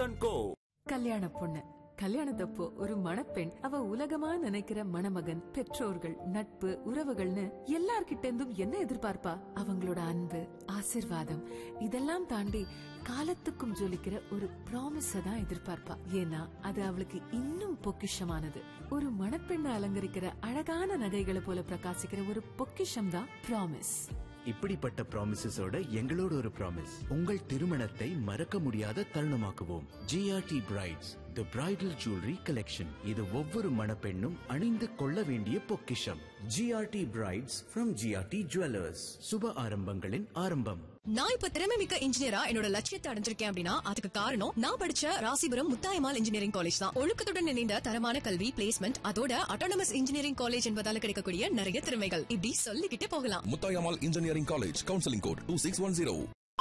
வசந்த் கோ கல்யாண பொண்ணு கல்யாணத்தப்போ ஒரு மணப்பெண் அவ உலகமா நினைக்கிற மணமகன் பெற்றோர்கள் நட்பு உறவுகள்னு எல்லார்கிட்ட இருந்தும் என்ன எதிர்பார்ப்பா அவங்களோட அன்பு ஆசிர்வாதம் இதெல்லாம் தாண்டி காலத்துக்கும் ஜொலிக்கிற ஒரு ப்ராமிஸ தான் எதிர்பார்ப்பா ஏன்னா அது அவளுக்கு இன்னும் பொக்கிஷமானது ஒரு மணப்பெண்ணை அலங்கரிக்கிற அழகான நகைகளை போல பிரகாசிக்கிற ஒரு பொக்கிஷம் தான் ப்ராமிஸ் இப்படிப்பட்ட ப்ராமிசஸோட எங்களோட ஒரு ப்ராமிஸ் உங்கள் திருமணத்தை மறக்க முடியாத தருணமாக்குவோம் GRT brides the bridal jewellery collection இது ஒவ்வொரு மணப்பெண்ணும் அணிந்து கொள்ள வேண்டிய பொக்கிஷம் GRT brides from GRT jewellers சுப ஆரம்பங்களின் ஆரம்பம் நான் இப்ப திறமை மிக்க இன்ஜினியரா என்னோட லட்சியத்தை அடைஞ்சிருக்கேன் அப்படின்னா அதுக்கு காரணம் நான் படிச்ச ராசிபுரம் முத்தாயமால் இன்ஜினியரிங் காலேஜ் தான் ஒழுக்கத்துடன் இணைந்த தரமான கல்வி பிளேஸ்மெண்ட் அதோட அட்டானமஸ் இன்ஜினியரிங் காலேஜ் என்பதால கிடைக்கக்கூடிய நிறைய திறமைகள் இப்படி சொல்லிக்கிட்டே போகலாம் Muthayammal engineering college counselling code two six one zero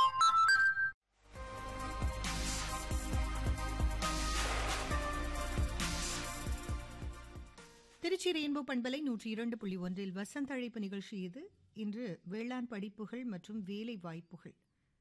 Trichy Rainbow பண்பலை நூற்றி இரண்டு புள்ளி ஒன்றில் வசந்த அழைப்பு நிகழ்ச்சி இது இன்று வேளாண் படிப்புகள் மற்றும் வேலை வாய்ப்புகள்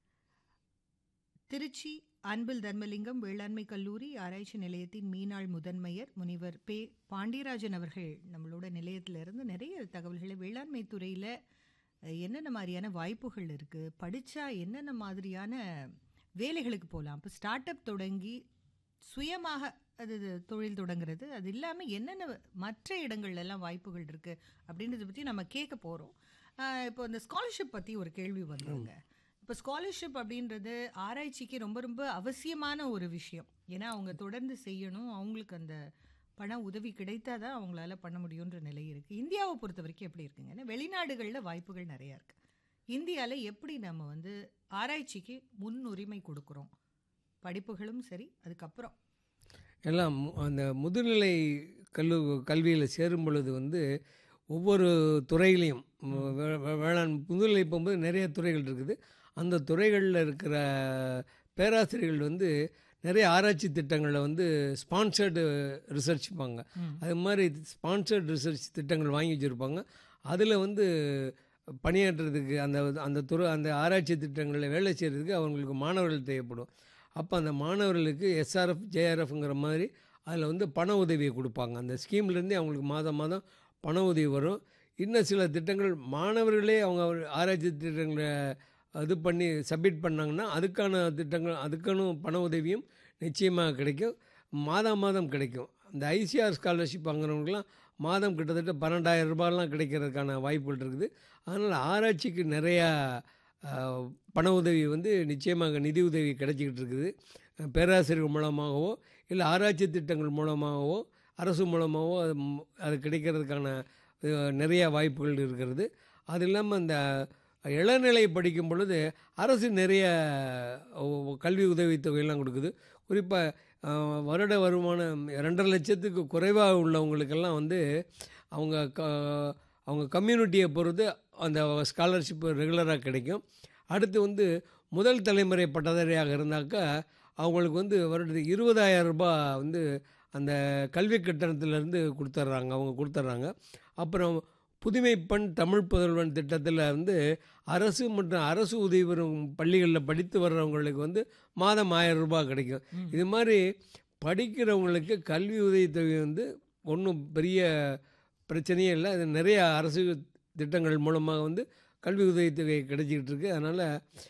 திருச்சி அன்பில் தர்மலிங்கம் வேளாண்மை கல்லூரி ஆராய்ச்சி நிலையத்தின் மீனாள் முதன்மையர் முனிவர் பே பாண்டியராஜன் அவர்கள் நம்மளோட நிலையத்திலிருந்து நிறைய தகவல்களை வேளாண்மை துறையில் என்னென்ன மாதிரியான வாய்ப்புகள் இருக்குது படித்தா என்னென்ன மாதிரியான வேலைகளுக்கு போகலாம் இப்போ ஸ்டார்ட் அப் தொடங்கி சுயமாக அது இது தொழில் தொடங்குறது அது இல்லாமல் என்னென்ன மற்ற இடங்கள்ல எல்லாம் வாய்ப்புகள் இருக்குது அப்படின்றத பற்றி நம்ம கேட்க போகிறோம் இப்போ இந்த ஸ்காலர்ஷிப் பற்றி ஒரு கேள்வி வந்தாங்க இப்போ ஸ்காலர்ஷிப் அப்படின்றது ஆராய்ச்சிக்கு ரொம்ப ரொம்ப அவசியமான ஒரு விஷயம் ஏன்னா அவங்க தொடர்ந்து செய்யணும் அவங்களுக்கு அந்த பண உதவி கிடைத்தா தான் அவங்களால பண்ண முடியுன்ற நிலை இருக்குது இந்தியாவை பொறுத்த வரைக்கும் எப்படி இருக்குங்க ஏன்னா வெளிநாடுகளில் வாய்ப்புகள் நிறையா இருக்குது இந்தியாவில் எப்படி நம்ம வந்து ஆராய்ச்சிக்கு முன்னுரிமை கொடுக்குறோம் படிப்புகளும் சரி அதுக்கப்புறம் எல்லாம் மு- அந்த முதுநிலை கல்லு கல்வியில் சேரும் பொழுது வந்து ஒவ்வொரு துறையிலையும் மு- வே- வே- வேளாண் முதுநிலை போகும்போது நிறைய துறைகள் இருக்குது அந்த துறைகளில் இருக்கிற பேராசிரியர்கள் வந்து நிறைய ஆராய்ச்சி திட்டங்களில் வந்து ஸ்பான்சர்டு ரிசர்ச் பாங்க அது மாதிரி ஸ்பான்சர்டு ரிசர்ச் திட்டங்கள் வாங்கி வச்சுருப்பாங்க அதில் வந்து பணியாற்றுறதுக்கு அந்த அந்த துறை அந்த ஆராய்ச்சி திட்டங்களில் வேலை செய்கிறதுக்கு அவங்களுக்கு மாணவர்கள் தேவைப்படும் அப்போ அந்த மாணவர்களுக்கு எஸ்ஆர்எஃப் ஜேஆர்எஃப்ங்கிற மாதிரி அதில் வந்து பண உதவியை கொடுப்பாங்க அந்த ஸ்கீம்லேருந்தே அவங்களுக்கு மாதம் மாதம் பண உதவி வரும் இன்னும் சில திட்டங்கள் மாணவர்களே அவங்க ஆராய்ச்சி திட்டங்களை இது பண்ணி சப்மிட் பண்ணாங்கன்னா அதுக்கான திட்டங்கள் அதுக்கான பண உதவியும் நிச்சயமாக கிடைக்கும் மாதம் மாதம் கிடைக்கும் இந்த ஐசிஆர் ஸ்காலர்ஷிப் வாங்குறவங்களுக்குலாம் மாதம் கிட்டத்தட்ட பன்னெண்டாயிரம் ரூபாயெலாம் கிடைக்கிறதுக்கான வாய்ப்புகள் இருக்குது அதனால் ஆராய்ச்சிக்கு நிறையா ஆஹ், பண உதவி வந்து நிச்சயமாக நிதி உதவி கிடைச்சிக்கிட்டு இருக்குது அஹ், பேராசிரியர்கள் மூலமாகவோ இல்லை ஆராய்ச்சி திட்டங்கள் மூலமாகவோ அரசு மூலமாகவோ அது ம்- அது கிடைக்கிறதுக்கான அஹ், நிறைய வாய்ப்புகள் இருக்கிறது அது இல்லாமல் அந்த இளநிலை படிக்கும் பொழுது அரசு நிறைய அஹ், கல்வி உதவித்தொகையெல்லாம் கொடுக்குது குறிப்பாக வருட வருமானம் ரெண்டரை லட்சத்துக்கு குறைவாக உள்ளவங்களுக்கெல்லாம் வந்து அவங்க க அவங்க கம்யூனிட்டியை பொறுத்து அந்த ஸ்காலர்ஷிப் ரெகுலராக கிடைக்கும் அடுத்து வந்து முதல் தலைமுறை பட்டதாரியாக இருந்தாக்கா அவங்களுக்கு வந்து வருடத்துக்கு இருபதாயிரம் ரூபாய் வந்து அந்த கல்வி கட்டணத்திலேருந்து கொடுத்துட்றாங்க அவங்க கொடுத்துட்றாங்க அப்புறம் புதுமை பெண் தமிழ் புதல்வன் திட்டத்தில் வந்து அரசு மற்றும் அரசு உதவி பெறும் பள்ளிகளில் படித்து வர்றவங்களுக்கு வந்து மாதம் ஆயிரம் ரூபாய் கிடைக்கும் இது மாதிரி படிக்கிறவங்களுக்கு கல்வி உதவித்தொகை வந்து ஒன்றும் பெரிய பிரச்சனையே இல்லை அது நிறைய அரசு திட்டங்கள் மூலமாக வந்து கல்வி உதவித்தொகை கிடைச்சிக்கிட்டு இருக்கு அதனால்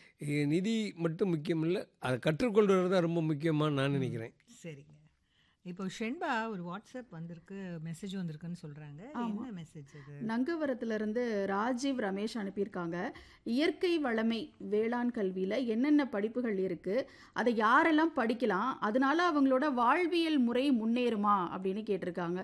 நிதி மட்டும் முக்கியம் இல்லை அதை கற்றுக்கொள்வது தான் ரொம்ப முக்கியமாக நான் நினைக்கிறேன் சரிங்க இப்போ ஷென்பா ஒரு வாட்ஸ்அப் வந்திருக்கு மெசேஜ் வந்திருக்குன்னு சொல்றாங்க என்ன மெசேஜ் அது நங்கவரத்திலிருந்து ராஜீவ் ரமேஷ் அனுப்பியிருக்காங்க இயற்கை வளமை வேளாண் கல்வியில் என்னென்ன படிப்புகள் இருக்குது அதை யாரெல்லாம் படிக்கலாம் அதனால அவங்களோட வாழ்வியல் முறை முன்னேறுமா அப்படின்னு கேட்டிருக்காங்க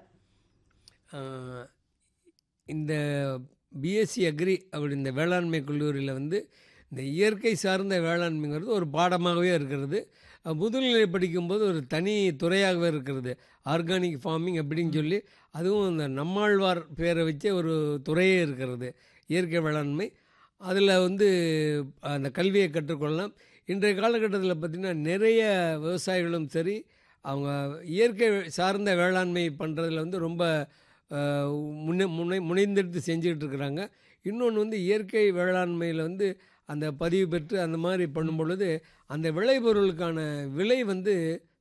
ஆஹ், இந்த பிஎஸ்சி அக்ரி அப்படி இந்த வேளாண்மை கல்லூரியில் வந்து இந்த இயற்கை சார்ந்த வேளாண்மைங்கிறது ஒரு பாடமாகவே இருக்கிறது அஹ், முதுநிலை படிக்கும்போது ஒரு தனி துறையாகவே இருக்கிறது ஆர்கானிக் ஃபார்மிங் அப்படின்னு சொல்லி அதுவும் இந்த நம்மாழ்வார் பேரை வச்சே ஒரு துறையே இருக்கிறது இயற்கை வேளாண்மை அதில் வந்து அந்த கல்வியை கற்றுக்கொள்ளலாம் இன்றைய காலகட்டத்தில் பார்த்திங்கன்னா நிறைய விவசாயிகளும் சரி அவங்க இயற்கை சார்ந்த வேளாண்மை பண்ணுறதுல வந்து ரொம்ப அஹ், முன்ன முனை முனைந்தெடுத்து செஞ்சுக்கிட்டு இருக்கிறாங்க இன்னொன்று வந்து இயற்கை வேளாண்மையில் வந்து அந்த பதிவு பெற்று அந்த மாதிரி பண்ணும் பொழுது அந்த விளைபொருளுக்கான விலை வந்து